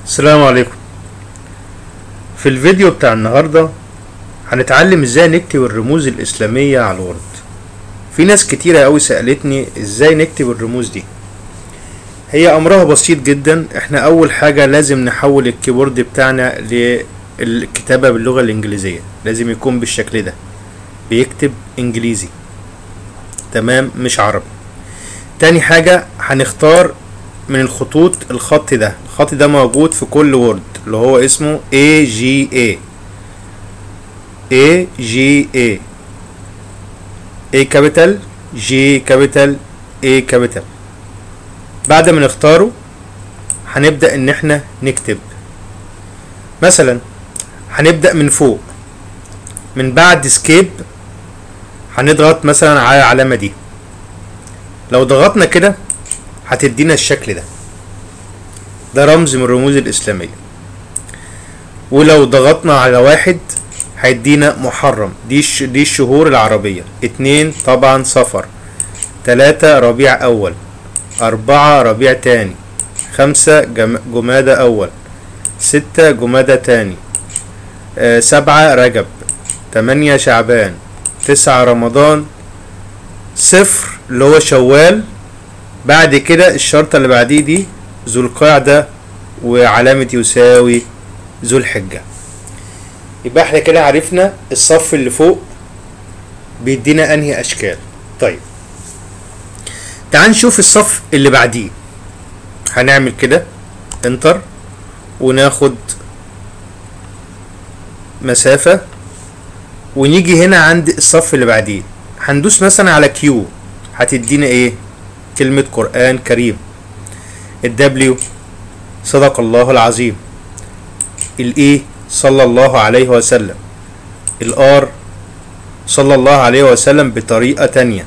السلام عليكم في الفيديو بتاع النهاردة هنتعلم ازاي نكتب الرموز الإسلامية على الوورد في ناس كتيرة اوي سألتني ازاي نكتب الرموز دي هي امرها بسيط جدا احنا اول حاجة لازم نحول الكيبورد بتاعنا للكتابة باللغة الانجليزية لازم يكون بالشكل ده بيكتب انجليزي تمام مش عربي تاني حاجة هنختار من الخطوط الخط ده الخط ده موجود في كل وورد اللي هو اسمه AGA AGA A كابيتال G كابيتال A كابيتال بعد ما نختاره هنبدأ ان احنا نكتب مثلا هنبدأ من فوق من بعد سكيب هنضغط مثلا على العلامة دي لو ضغطنا كده هتدينا الشكل ده ده رمز من الرموز الإسلامية ولو ضغطنا على واحد هيدينا محرم دي الش... دي الشهور العربية اتنين طبعا صفر تلاتة ربيع أول أربعة ربيع تاني خمسة جم... جمادة أول ستة جمادة تاني آه سبعة رجب تمانية شعبان تسعة رمضان صفر اللي هو شوال بعد كده الشرطة اللي بعديه دي ذو القعدة وعلامة يساوي ذو الحجة يبقى احنا كده عرفنا الصف اللي فوق بيدينا انهي اشكال طيب تعال نشوف الصف اللي بعديه هنعمل كده انتر وناخد مسافة ونيجي هنا عند الصف اللي بعديه هندوس مثلا على كيو هتدينا ايه كلمة قرآن كريم الدبليو صدق الله العظيم الاي صلى الله عليه وسلم الار صلى الله عليه وسلم بطريقة تانية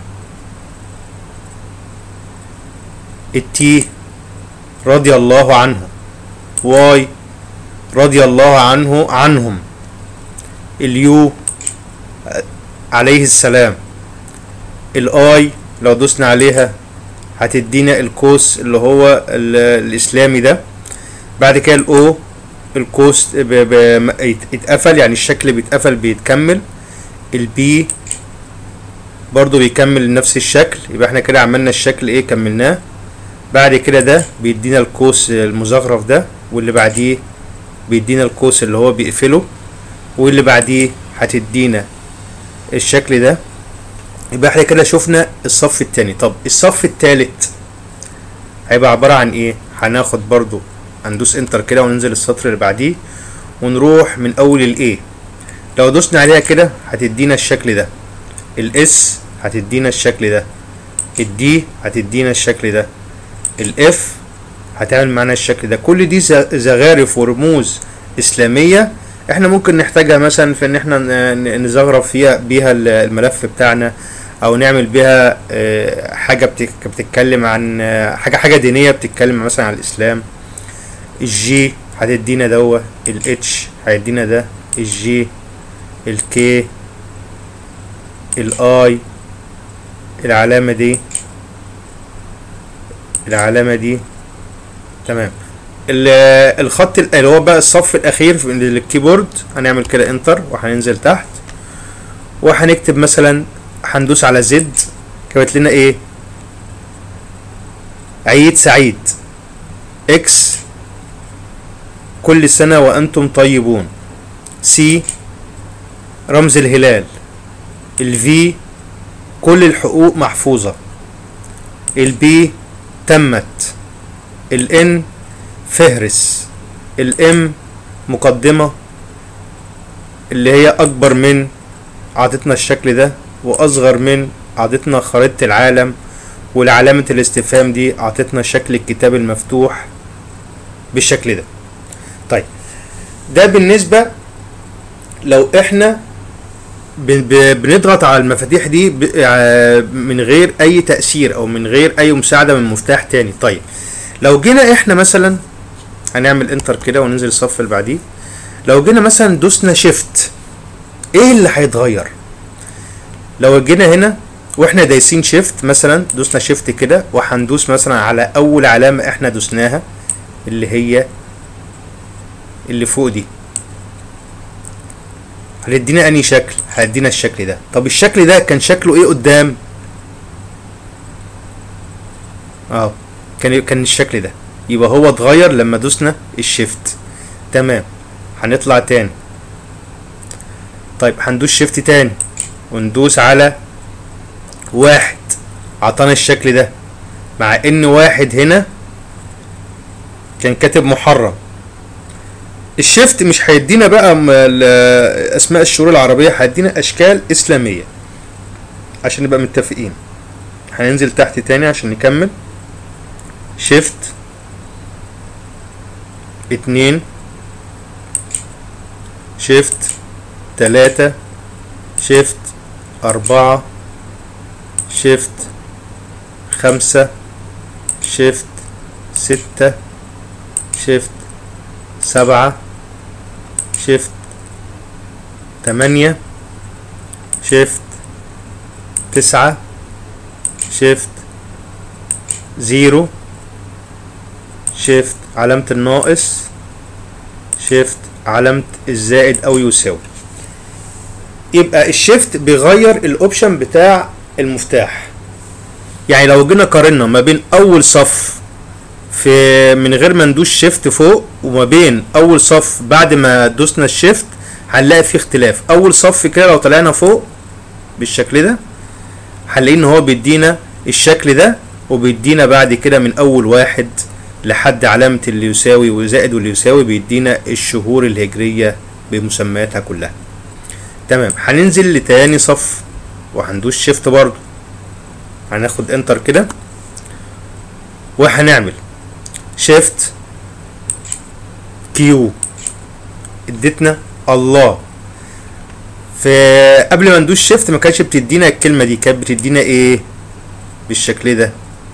التي رضي الله عنه واي رضي الله عنه عنهم اليو عليه السلام الاي لو دوسنا عليها هتدينا الكوس اللي هو الاسلامي ده بعد كده الاو الكوس اتقفل يعني الشكل بيتقفل بيتكمل البي برضو بيكمل نفس الشكل يبقى احنا كده عملنا الشكل ايه كملناه بعد كده ده بيدينا الكوس المزخرف ده واللي بعديه بيدينا الكوس اللي هو بيقفله واللي بعديه هتدينا الشكل ده يبقى احنا كده شفنا الصف التاني طب الصف التالت هيبقى عبارة عن ايه هناخد برضو هندوس انتر كده وننزل السطر اللي بعديه ونروح من اول الايه لو دوسنا عليها كده هتدينا الشكل ده الاس هتدينا الشكل ده الدي هتدينا الشكل ده الاف هتعمل معانا الشكل ده كل دي زخارف ورموز اسلاميه احنا ممكن نحتاجها مثلا في ان احنا نزغرف فيها بيها الملف بتاعنا او نعمل بيها حاجه بتتكلم عن حاجه حاجه دينيه بتتكلم مثلا عن الاسلام الجي هتدينا دوا الاتش هيدينا ده الجي الكي الاي العلامه دي العلامه دي تمام الخط اللي هو بقى الصف الاخير في الكيبورد هنعمل كده انتر وهننزل تحت وهنكتب مثلا هندوس على زد كتبت لنا ايه عيد سعيد اكس كل سنة وانتم طيبون سي رمز الهلال الفي كل الحقوق محفوظة البي تمت الان فهرس الام مقدمة اللي هي اكبر من عطتنا الشكل ده واصغر من عطتنا خريطة العالم والعلامة الاستفهام دي عطتنا شكل الكتاب المفتوح بالشكل ده طيب ده بالنسبة لو احنا بنضغط على المفاتيح دي من غير اي تأثير او من غير اي مساعدة من مفتاح تاني طيب لو جينا احنا مثلا هنعمل انتر كده وننزل الصف اللي بعديه لو جينا مثلا دوسنا شيفت ايه اللي هيتغير لو جينا هنا واحنا دايسين شيفت مثلا دوسنا شيفت كده وهندوس مثلا على اول علامة احنا دوسناها اللي هي اللي فوق دي هتدينا انهي شكل هتدينا الشكل ده طب الشكل ده كان شكله ايه قدام اه كان كان الشكل ده يبقى هو اتغير لما دوسنا الشيفت تمام هنطلع تاني طيب هندوس شيفت تاني وندوس على واحد عطانا الشكل ده مع ان واحد هنا كان كاتب محرم الشيفت مش هيدينا بقى م- ال- اسماء الشهور العربيه هيدينا اشكال اسلاميه عشان نبقى متفقين هننزل تحت تاني عشان نكمل شيفت اتنين شيفت تلاتة شيفت أربعة شيفت خمسة شيفت ستة شيفت سبعة شيفت تمانية شيفت تسعة شيفت زيرو شيفت علامة الناقص شيفت علامة الزائد أو يساوي يبقى الشيفت بيغير الاوبشن بتاع المفتاح يعني لو جينا قارنا ما بين اول صف في من غير ما ندوس شيفت فوق وما بين اول صف بعد ما دوسنا الشيفت هنلاقي فيه اختلاف اول صف كده لو طلعنا فوق بالشكل ده هنلاقي ان هو بيدينا الشكل ده وبيدينا بعد كده من اول واحد لحد علامة اللي يساوي وزائد واللي يساوي بيدينا الشهور الهجرية بمسمياتها كلها تمام هننزل لتاني صف وهندوس شيفت برضو هناخد انتر كده وهنعمل شيفت كيو ادتنا الله في قبل ما ندوس شيفت ما كانتش بتدينا الكلمه دي كانت بتدينا ايه بالشكل ده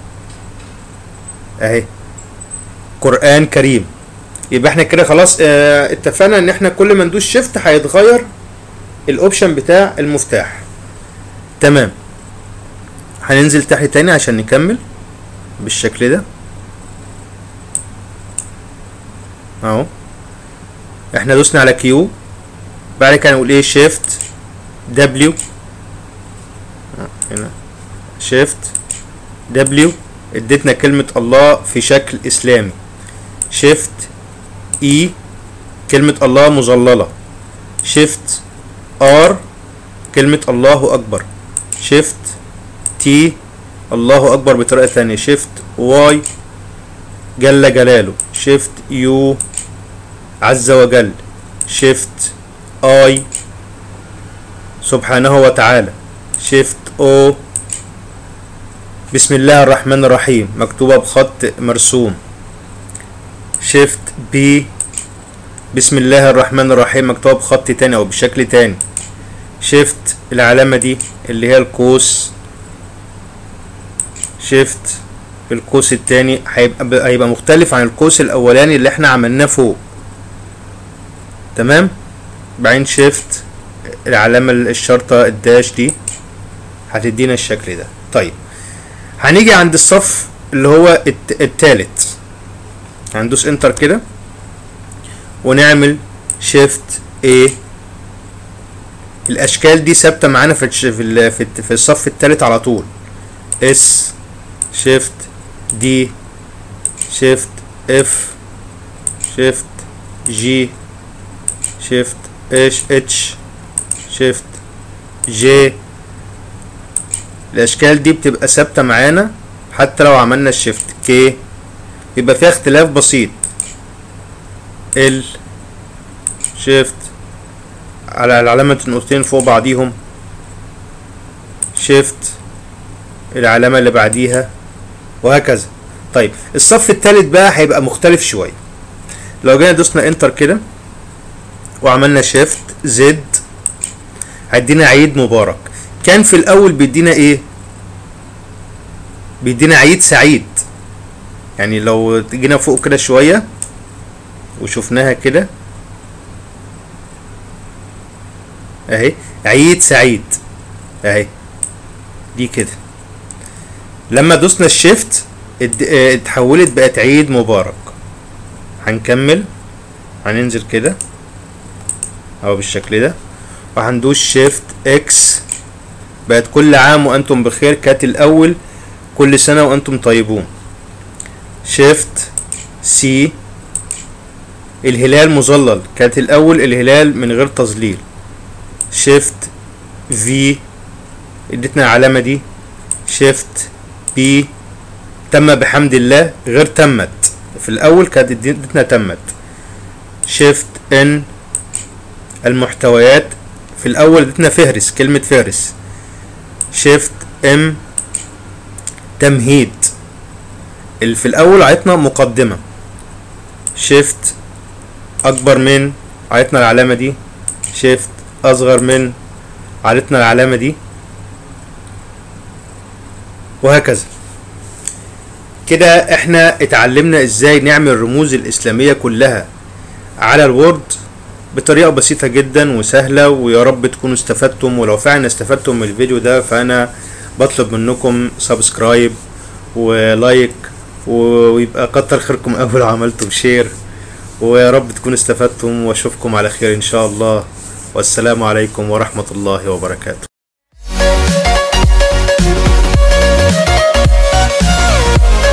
اهي قران كريم يبقى احنا كده خلاص اه اتفقنا ان احنا كل ما ندوس شيفت هيتغير الاوبشن بتاع المفتاح تمام هننزل تحت تاني عشان نكمل بالشكل ده اهو احنا دوسنا على كيو بعد كده نقول ايه شيفت دبليو هنا شيفت دبليو اديتنا كلمة الله في شكل اسلامي شيفت اي كلمة الله مظللة شيفت ار كلمة الله اكبر شيفت تي الله اكبر بطريقة ثانية شيفت واي جل جلاله شيفت يو عز وجل شيفت اي سبحانه وتعالى شيفت او بسم الله الرحمن الرحيم مكتوبة بخط مرسوم شيفت بي بسم الله الرحمن الرحيم مكتوبة بخط تاني او بشكل تاني شيفت العلامة دي اللي هي القوس شيفت القوس التاني هيبقى هيبقى مختلف عن القوس الاولاني اللي احنا عملناه فوق تمام بعدين شيفت العلامة الشرطة الداش دي هتدينا الشكل ده طيب هنيجي عند الصف اللي هو الت- التالت هندوس انتر كده ونعمل شيفت A الاشكال دي ثابته معانا في الش- في ال- في الت- في الصف التالت على طول اس شيفت دي شيفت اف شيفت جي شيفت اش اتش شيفت جي الاشكال دي بتبقى ثابته معانا حتى لو عملنا الشيفت كي يبقى فيها اختلاف بسيط ال شيفت على علامة النقطتين فوق بعضيهم شيفت العلامة اللي بعديها وهكذا طيب الصف التالت بقى هيبقى مختلف شوية لو جينا دوسنا انتر كده وعملنا شيفت زد هيدينا عيد مبارك كان في الاول بيدينا ايه بيدينا عيد سعيد يعني لو جينا فوق كده شوية وشفناها كده اهي عيد سعيد اهي دي كده لما دوسنا الشيفت اد- اه، اتحولت بقت عيد مبارك هنكمل هننزل كده اهو بالشكل ده وهندوس شيفت اكس بقت كل عام وانتم بخير كانت الاول كل سنة وانتم طيبون شيفت سي الهلال مظلل كانت الاول الهلال من غير تظليل شيفت في اديتنا العلامة دي شيفت بي تم بحمد الله غير تمت في الاول كانت اديتنا تمت شيفت ان المحتويات في الاول اديتنا فهرس كلمة فهرس شيفت ام تمهيد اللي في الاول عيطنا مقدمة شيفت اكبر من عيطنا العلامة دي شيفت اصغر من عيطنا العلامة دي وهكذا كده احنا اتعلمنا ازاي نعمل الرموز الاسلامية كلها على الوورد بطريقة بسيطة جدا وسهلة ويا رب تكونوا استفدتم ولو فعلا استفدتم من الفيديو ده فانا بطلب منكم سبسكرايب ولايك ويبقى كتر خيركم اول عملتم شير ويا رب تكونوا استفدتم واشوفكم على خير ان شاء الله والسلام عليكم ورحمة الله وبركاته